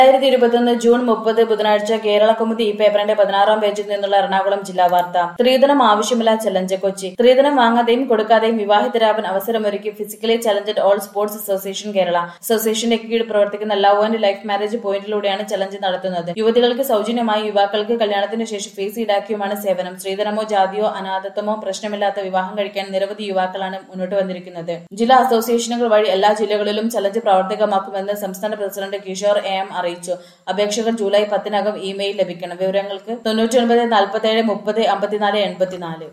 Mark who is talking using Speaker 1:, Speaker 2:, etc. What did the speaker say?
Speaker 1: രണ്ടായിരത്തി ഇരുപത്തൊന്ന് ജൂൺ മുപ്പത് ബുധനാഴ്ച കേരള കൗമുദി ഈ പേപ്പറിന്റെ പതിനാറാം പേജിൽ നിന്നുള്ള എറണാകുളം ജില്ലാ വാർത്ത സ്ത്രീധനം ആവശ്യമില്ല ചലഞ്ച് കൊച്ചി സ്ത്രീധനം വാങ്ങാതെയും കൊടുക്കാതെയും വിവാഹിതരാവാൻ അവസരമൊരുക്കി physically challenged all sports association Kerala അസോസിയേഷന്റെ കീഴിൽ പ്രവർത്തിക്കുന്ന ലവ് ആൻഡ് ലൈഫ് മാരേജ് പോയിന്റിലൂടെയാണ് ചലഞ്ച് നടത്തുന്നത് യുവതികൾക്ക് സൗജന്യമായി യുവാക്കൾക്ക് കല്യാണത്തിന് ശേഷം ഫീസ് ഈടാക്കിയുമാണ് സേവനം സ്ത്രീധനമോ ജാതിയോ അനാഥത്വമോ പ്രശ്നമില്ലാത്ത വിവാഹം കഴിക്കാൻ നിരവധി യുവാക്കളാണ് മുന്നോട്ട് വന്നിരിക്കുന്നത് ജില്ലാ അസോസിയേഷനുകൾ വഴി എല്ലാ ജില്ലകളിലും ചലഞ്ച് പ്രാവർത്തികമാക്കുമെന്ന് സംസ്ഥാന പ്രസിഡന്റ് കിഷോർ എ എം അറിയിച്ചു അപേക്ഷകർ ജൂലൈ പത്തിനകം ഇമെയിൽ ലഭിക്കണം വിവരങ്ങൾക്ക് തൊണ്ണൂറ്റി ഒൻപത് നാൽപ്പത്തി ഏഴ് മുപ്പത് അമ്പത്തിനാല് എൺപത്തിനാല്